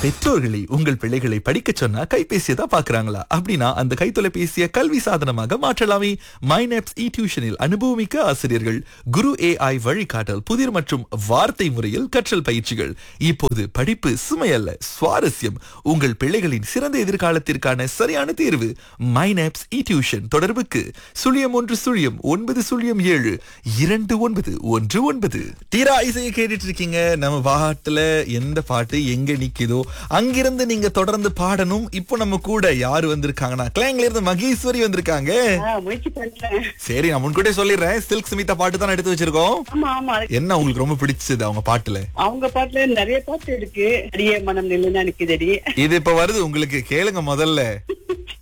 பெற்றோர்களை உங்கள் பிள்ளைகளை படிக்க சொன்னா கைபேசியை தான் பாக்குறாங்களா அப்படின்னா அந்த கைத்தொலைபேசியை கல்வி சாதனமாக மாற்றலாமே மைனப்ஸ் இ டியூஷனில் அனுபவமிக்க ஆசிரியர்கள் குரு ஏஐ வழிகாட்டல் புதிர் மற்றும் வார்த்தை முறையில் கற்றல் பயிற்சிகள் இப்போது படிப்பு சுமையல்ல சுவாரஸ்யம் உங்கள் பிள்ளைகளின் சிறந்த எதிர்காலத்திற்கான சரியான தேர்வு மைனப்ஸ் இ டியூஷன் தொடர்புக்கு சுழியம் ஒன்று சுழியம் ஒன்பது சுழியம் ஏழு இரண்டு ஒன்பது ஒன்று ஒன்பது தீரா இசையை கேட்டுட்டு இருக்கீங்க நம்ம பாட்டுல எந்த பாட்டு எங்க நிக்குதோ அங்கிருந்து நீங்க தொடர்ந்து பாடணும் இப்போ நம்ம கூட யாரு வந்திருக்காங்கன்னா கிளாங்ல இருந்து மகேஸ்வரி வந்திருக்காங்க ஆ, முயற்சி பண்றேன் சரி நான் முன்கூட்டியே சொல்லிடுறேன் சில்க் ஸ்மிதா பாட்டு தான் எடுத்து வச்சிருக்கோம் ஆமா ஆமா அது- என்ன உங்களுக்கு ரொம்ப பிடிச்சது அவங்க பாட்டுல அவங்க பாட்டுல நிறைய பாட்டு இருக்கு அடியே மனம் நில்லுனா நிக்குதடி இது இப்ப வருது உங்களுக்கு கேளுங்க முதல்ல